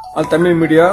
அது தமிழ் மீடியா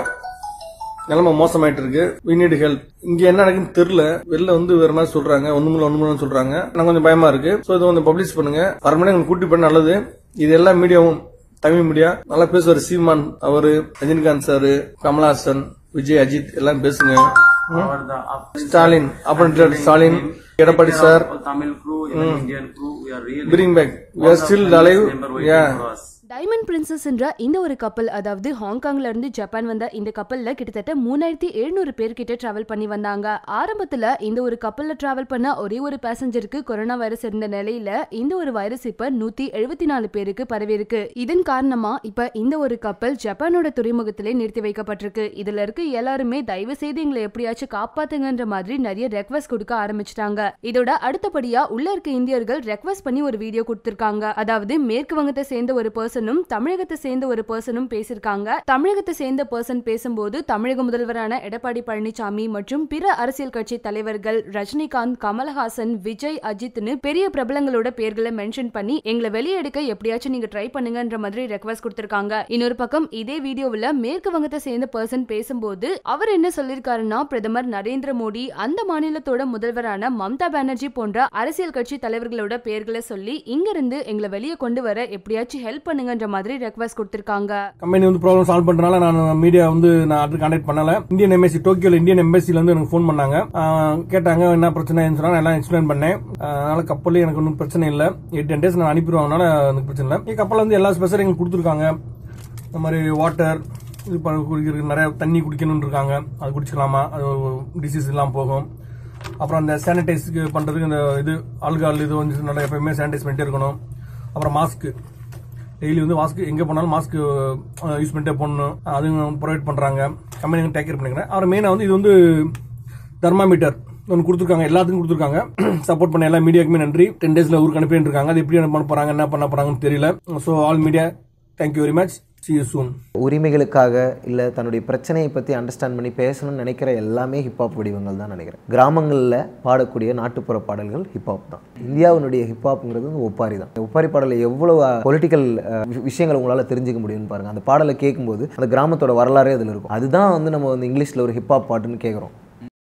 நிலைமை மோசமாயிட்டு இருக்கு we need ஹெல்ப் இங்க என்ன நடக்குன்னு தெரியல வெளில வந்து வேற மாதிரி சொல்றாங்க ஒண்ணுமில்ல ஒண்ணுமில்ல சொல்றாங்க எனக்கு கொஞ்சம் பயமா இருக்கு சோ இது வந்து பப்ளிஷ் பண்ணுங்க அரை மணி நேரம் கூட்டி பண்ண நல்லது இது எல்லா மீடியாவும் தமிழ் மீடியா நல்லா பேசுவார் சீமான் அவரு ரஜினிகாந்த் சார் கமலஹாசன் விஜய் அஜித் எல்லாம் பேசுங்க ம்? Our the up- ஸ்டாலின் அப்புறம் Stalin Edappadi sir all Tamil crew, even Indian crew, we are really bring back we are still alive member waiting yeah for us. Diamond Princess என்ற இந்த ஒரு கப்பல் அதாவது ஹாங்காங்ல இருந்து ஜப்பான் வந்த இந்த கப்பல்ல கிட்டத்தட்ட மூணாயிரத்தி எழுநூறு பேர் கிட்ட டிராவல் பண்ணி வந்தாங்க ஆரம்பத்துல இந்த ஒரு கப்பல்ல டிராவல் பண்ண ஒரே ஒரு பேசஞ்சருக்கு கொரோனா வைரஸ் இருந்த நிலையில இந்த ஒரு வைரஸ் இப்ப நூத்தி எழுபத்தி நாலு பேருக்கு பரவி இருக்கு இதன் காரணமா இப்ப இந்த ஒரு கப்பல் ஜப்பானோட துறைமுகத்திலே நிறுத்தி வைக்கப்பட்டிருக்கு இதுல இருக்க எல்லாருமே தயவு செய்து எங்களை எப்படியாச்சும் காப்பாத்துங்கன்ற மாதிரி நிறைய ரெக்வஸ்ட் கொடுக்க ஆரம்பிச்சிட்டாங்க இதோட அடுத்தபடியா உள்ள இருக்க இந்தியர்கள் ரெக்வஸ்ட் பண்ணி ஒரு வீடியோ கொடுத்திருக்காங்க அதாவது மேற்கு வங்கத்தை சேர்ந்த ஒரு பர்சனும் தமிழகத்தை சேர்ந்த ஒரு பர்சனும் பேசியிருக்காங்க தமிழகத்தை சேர்ந்த பர்சன் பேசும்போது தமிழக முதல்வரான எடப்பாடி பழனிசாமி மற்றும் பிற அரசியல் கட்சி தலைவர்கள் ரஜினிகாந்த் கமலஹாசன் விஜய் அஜித்னு பெரிய பிரபலங்களோட பேர்களை மென்ஷன் பண்ணி எங்களை வெளியே எடுக்க எப்படியாச்சும் நீங்க ட்ரை பண்ணுங்கன்ற மாதிரி ரெக்வஸ்ட் கொடுத்திருக்காங்க இன்னொரு பக்கம் இதே வீடியோவில் மேற்கு வங்கத்தை சேர்ந்த பர்சன் பேசும்போது அவர் என்ன சொல்லிருக்காருன்னா பிரதமர் நரேந்திர மோடி அந்த மாநிலத்தோட முதல்வரான மம்தா பானர்ஜி போன்ற அரசியல் கட்சி தலைவர்களோட பெயர்களை சொல்லி இங்கிருந்து எங்களை வெளியே கொண்டு வர எப்படியாச்சும் ஹெல்ப் பண்ணுங்கன்ற மாதிரி ரெக்வஸ்ட் கொடுத்திருக்காங்க கம்பெனி வந்து ப்ராப்ளம் சால்வ் பண்றதுனால நான் மீடியா வந்து நான் அடுத்து கான்டாக்ட் பண்ணல இந்தியன் எம்பசி டோக்கியோல இந்தியன் எம்பசில வந்து எனக்கு ஃபோன் பண்ணாங்க ஆஹ் கேட்டாங்க என்ன பிரச்சனைன்னு சொன்னா நான் எல்லாம் எக்ஸ்பிளைன் பண்ணேன் ஆஹ் அதனால கப்பல் எனக்கு ஒன்றும் பிரச்சனை இல்லை எயிட் டென் டேஸ் நான் அனுப்பிடுவாங்கனால எனக்கு பிரச்சனை இல்லை இங்க கப்பல் வந்து எல்லா ஸ்பெஷல் எங்களுக்கு கொடுத்துருக்காங்க இந்த மாதிரி வாட்டர் இது பண்ண குடிக்கிறதுக்கு நிறைய தண்ணி குடிக்கணும்னு இருக்காங்க அது குடிச்சிக்கலாமா அது டிசீஸ் எல்லாம் போகும் அப்புறம் அந்த சானிடைஸ்க்கு பண்றதுக்கு இந்த இது ஆல்கால் இது வந்து நல்லா எப்பயுமே சானிடைஸ் பண்ணிட்டே இருக்கணும் அப்புறம் மாஸ்க் டெய்லி வந்து மாஸ்க் எங்க போனாலும் மாஸ்க் யூஸ் பண்ணிட்டே போடணும் அதுவும் ப்ரொவைட் பண்றாங்க கம்பெனி டேக் கேர் பண்ணிக்கிறேன் அப்புறம் மெயினாக வந்து இது வந்து தெர்மாமீட்டர் ஒன்று கொடுத்துருக்காங்க எல்லாத்துக்கும் கொடுத்துருக்காங்க சப்போர்ட் பண்ண எல்லா மீடியாக்குமே நன்றி டென் டேஸ்ல ஊருக்கு அனுப்பிட்டு இருக்காங்க அது எப்படி பண்ண போறாங்க என்ன பண்ண போறாங்கன்னு தெரியல so all media thank you very much see you soon உரிமைகளுக்காக இல்லை தன்னுடைய பிரச்சனையை பற்றி அண்டர்ஸ்டாண்ட் பண்ணி பேசணும்னு நினைக்கிற எல்லாமே ஹிப்ஹாப் வடிவங்கள் தான் நினைக்கிறேன் கிராமங்களில் பாடக்கூடிய நாட்டுப்புற பாடல்கள் ஹிப்ஹாப் தான் இந்தியாவினுடைய ஹிப்ஹாப்ங்கிறது வந்து ஒப்பாரி தான் ஒப்பாரி பாடலில் எவ்வளோ பொலிட்டிக்கல் விஷயங்கள் உங்களால் தெரிஞ்சுக்க முடியும்னு பாருங்கள் அந்த பாடலை கேட்கும்போது அந்த கிராமத்தோட வரலாறே அதில் இருக்கும் அதுதான் வந்து நம்ம வந்து இங்கிலீஷில் ஒரு ஹிப்ஹாப் பாட்டுன்னு கேட்குறோம்